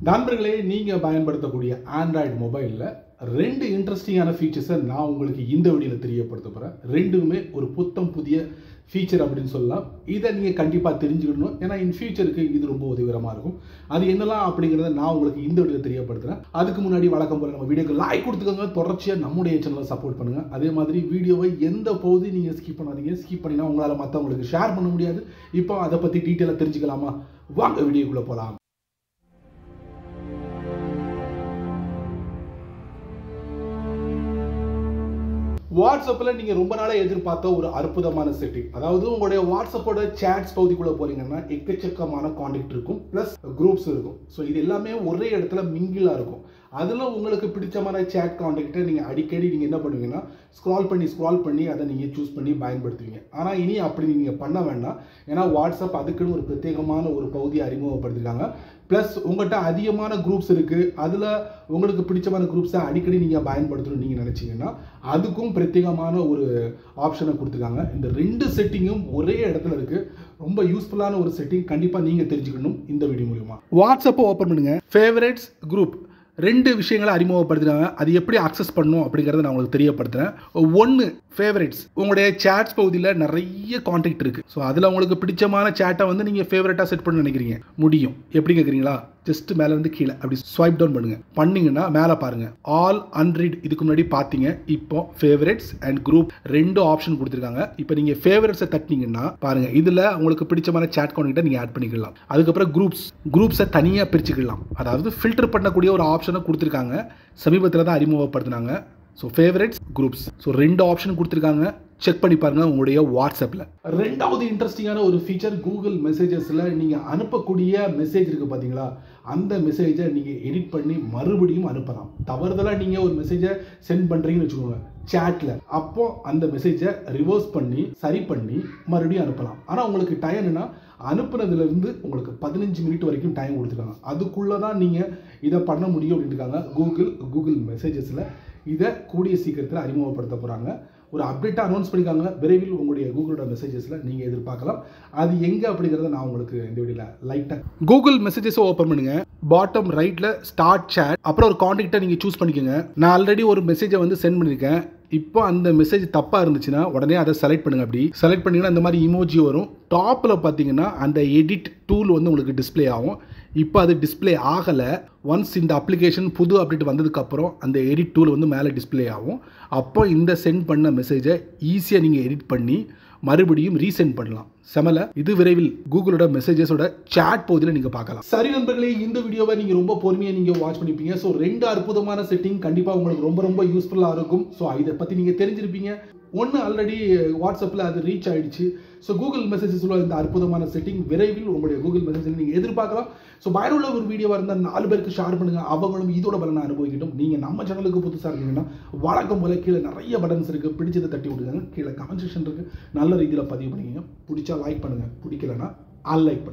நண்பர்களே நீங்கள் பயன்படுத்தக்கூடிய ஆண்ட்ராய்டு மொபைலில் ரெண்டு இன்ட்ரெஸ்டிங்கான ஃபீச்சர்ஸை நான் உங்களுக்கு இந்த வீடியோவில் தெரியப்படுத்த போகிறேன் ரெண்டுமே ஒரு புத்தம் புதிய ஃபீச்சர் அப்படின்னு சொல்லலாம் இதை நீங்கள் கண்டிப்பாக தெரிஞ்சுக்கணும் ஏன்னா இன் ஃபியூச்சருக்கு இது ரொம்ப உதவிகரமாக இருக்கும் அது என்னலாம் அப்படிங்கிறத நான் உங்களுக்கு இந்த வீடியோவில் தெரியப்படுத்துகிறேன் அதுக்கு முன்னாடி வழக்கம் போல நம்ம வீடியோக்கு லைக் கொடுத்துக்கோங்க தொடர்ச்சியாக நம்முடைய சேனலை சப்போர்ட் பண்ணுங்கள் அதே மாதிரி வீடியோவை எந்த பகுதி நீங்கள் ஸ்கிப் பண்ணாதீங்க ஸ்கிப் பண்ணினா உங்களால் மற்றவங்களுக்கு ஷேர் பண்ண முடியாது இப்போ அதை பற்றி டீட்டெயிலாக தெரிஞ்சுக்கலாமா வாங்க வீடியோக்குள்ளே போகலாம் வாட்ஸ்அப்பில் நீங்கள் ரொம்ப நாளாக எதிர்பார்த்த ஒரு அற்புதமான செட்டிங் அதாவது உங்களுடைய வாட்ஸ்அப்போட சேட்ஸ் பகுதிக்குள்ளே போறீங்கன்னா எக்கச்சக்கமான காண்டாக்ட் இருக்கும் ப்ளஸ் குரூப்ஸ் இருக்கும் ஸோ இது எல்லாமே ஒரே இடத்துல மிங்கிளாக இருக்கும் அதில் உங்களுக்கு பிடிச்சமான சேட் காண்டாக்டை நீங்கள் அடிக்கடி நீங்கள் என்ன பண்ணுவீங்கன்னா ஸ்க்ரால் பண்ணி ஸ்க்ரால் பண்ணி அதை நீங்கள் சூஸ் பண்ணி பயன்படுத்துவீங்க ஆனால் இனி அப்படி நீங்கள் பண்ண வேண்டாம் ஏன்னா வாட்ஸ்அப் அதுக்குன்னு ஒரு பிரத்யேகமான ஒரு பகுதியை அறிமுகப்படுத்திருக்காங்க ப்ளஸ் உங்கள்கிட்ட அதிகமான குரூப்ஸ் இருக்குது அதில் உங்களுக்கு பிடிச்சமான குரூப்ஸை அடிக்கடி நீங்கள் பயன்படுத்தணும்னு நீங்கள் நினச்சிங்கன்னா அதுக்கும் பிரத்யேகமான ஒரு ஆப்ஷனை கொடுத்துருக்காங்க இந்த ரெண்டு செட்டிங்கும் ஒரே இடத்துல இருக்குது ரொம்ப யூஸ்ஃபுல்லான ஒரு செட்டிங் கண்டிப்பாக நீங்கள் தெரிஞ்சுக்கணும் இந்த வீடியோ மூலியமாக வாட்ஸ்அப்பை ஓப்பன் பண்ணுங்கள் ஃபேவரேட்ஸ் குரூப் ரெண்டு விஷயங்களை அறிமுகப்படுத்துகிறாங்க அது எப்படி அக்சஸ் பண்ணும் அப்படிங்கிறத நான் உங்களுக்கு தெரியப்படுத்துகிறேன் ஒன்று ஃபேவரேட்ஸ் உங்களுடைய சேட்ஸ் பகுதியில் நிறைய காண்டாக்ட் இருக்குது ஸோ அதில் உங்களுக்கு பிடிச்சமான சேட்டை வந்து நீங்கள் ஃபேவரட்டாக செட் பண்ண நினைக்கிறீங்க முடியும் எப்படி கேட்குறீங்களா ஜஸ்ட் மேலே இருந்து கீழே அப்படி ஸ்வைப் டவுன் பண்ணுங்க பண்ணீங்கன்னா மேலே பாருங்க ஆல் அன்ரீட் இதுக்கு முன்னாடி பார்த்தீங்க இப்போ ஃபேவரட்ஸ் அண்ட் குரூப் ரெண்டு ஆப்ஷன் கொடுத்துருக்காங்க இப்போ நீங்கள் ஃபேவரட்ஸை தட்டினீங்கன்னா பாருங்க இதில் உங்களுக்கு பிடிச்சமான சேட் கான்டெக்ட்டை நீங்கள் ஆட் பண்ணிக்கலாம் அதுக்கப்புறம் குரூப்ஸ் குரூப்ஸை தனியாக பிரிச்சுக்கலாம் அதாவது ஃபில்டர் பண்ணக்கூடிய ஒரு ஆப்ஷனை கொடுத்துருக்காங்க சமீபத்தில் தான் அறிமுகப்படுத்தினாங்க ஸோ ஃபேவரட்ஸ் குரூப்ஸ் ஸோ ரெண்டு ஆப்ஷன் கொடுத்துருக்காங்க செக் பண்ணி பாருங்க உங்களுடைய வாட்ஸ்அப்பில் ரெண்டாவது இன்ட்ரெஸ்டிங்கான ஒரு ஃபீச்சர் கூகுள் மெசேஜஸில் நீங்கள் அனுப்பக்கூடிய மெசேஜ் இருக்குது பார்த்தீங்களா அந்த மெசேஜை நீங்கள் எடிட் பண்ணி மறுபடியும் அனுப்பலாம் தவறுதலாக நீங்கள் ஒரு மெசேஜை சென்ட் பண்ணுறீங்கன்னு வச்சுக்கோங்க சேட்டில் அப்போ அந்த மெசேஜை ரிவர்ஸ் பண்ணி சரி பண்ணி மறுபடியும் அனுப்பலாம் ஆனால் உங்களுக்கு டைம் என்னன்னா அனுப்புனதுலேருந்து உங்களுக்கு பதினஞ்சு மினிட் வரைக்கும் டைம் கொடுத்துருக்காங்க அதுக்குள்ளே தான் நீங்கள் இதை பண்ண முடியும் அப்படின்னு இருக்காங்க கூகுள் கூகுள் மெசேஜஸில் இதை கூடிய சீக்கிரத்தில் அறிமுகப்படுத்த போகிறாங்க ஒரு அப்டேட்டாக அனௌன்ஸ் பண்ணியிருக்காங்க விரைவில் உங்களுடைய கூகுளோட மெசேஜஸில் நீங்கள் எதிர்பார்க்கலாம் அது எங்கே அப்படிங்கிறத நான் உங்களுக்கு இந்த வீடியோவில் லைட்டாக கூகுள் மெசேஜஸை ஓப்பன் பண்ணுங்கள் பாட்டம் ரைட்டில் ஸ்டார்ட் சேட் அப்புறம் ஒரு காண்டாக்டை நீங்கள் சூஸ் பண்ணிக்கோங்க நான் ஆல்ரெடி ஒரு மெசேஜை வந்து சென்ட் பண்ணியிருக்கேன் இப்போ அந்த மெசேஜ் தப்பாக இருந்துச்சுன்னா உடனே அதை செலக்ட் பண்ணுங்க அப்படி செலக்ட் பண்ணிங்கன்னா இந்த மாதிரி இமோஜி வரும் டாப்பில் பார்த்தீங்கன்னா அந்த எடிட் டூல் வந்து உங்களுக்கு டிஸ்பிளே ஆகும் இப்போ அது டிஸ்பிளே ஆகலை ஒன்ஸ் இந்த அப்ளிகேஷன் புது அப்டேட் வந்ததுக்கப்புறம் அந்த எடிட் டூல் வந்து மேலே டிஸ்பிளே ஆகும் அப்போ இந்த சென்ட் பண்ண மெசேஜை ஈஸியாக நீங்கள் எடிட் பண்ணி மறுபடியும் ரீசென்ட் பண்ணலாம் செமல இது விரைவில் கூகுளோட மெசேஜஸோட சாட் பகுதியில் நீங்கள் பார்க்கலாம் சரி நண்பர்களே இந்த வீடியோவை நீங்கள் ரொம்ப பொறுமையாக நீங்கள் வாட்ச் பண்ணிப்பீங்க ஸோ ரெண்டு அற்புதமான செட்டிங் கண்டிப்பாக உங்களுக்கு ரொம்ப ரொம்ப யூஸ்ஃபுல்லாக இருக்கும் ஸோ இதை பற்றி நீங்கள் தெரிஞ்சிருப்பீங்க ஒன்று ஆல்ரெடி வாட்ஸ்அப்பில் அது ரீச் ஆயிடுச்சு ஸோ கூகுள் மெசேஜஸ் உள்ள இந்த அற்புதமான செட்டிங் விரைவில் உங்களுடைய கூகுள் மெசேஜில் நீங்கள் எதிர்பார்க்கலாம் ஸோ பயனுள்ள ஒரு வீடியோவாக இருந்தால் நாலு பேருக்கு ஷேர் பண்ணுங்கள் அவங்களும் இதோட பலனை அனுபவிக்கட்டும் நீங்கள் நம்ம சேனலுக்கு புதுசாக இருக்கீங்கன்னா வழக்கம் போல கீழே நிறைய பட்டன்ஸ் இருக்குது பிடிச்சதை தட்டி விட்டுருங்க கீழே கமெண்ட் செக்ஷன் இருக்குது நல்ல ரீதியில் பதிவு பண்ணிக்கங்க பிடிச்சா லைக் பண்ணுங்கள் பிடிக்கலன்னா அன்லைக் பண்ணுங்க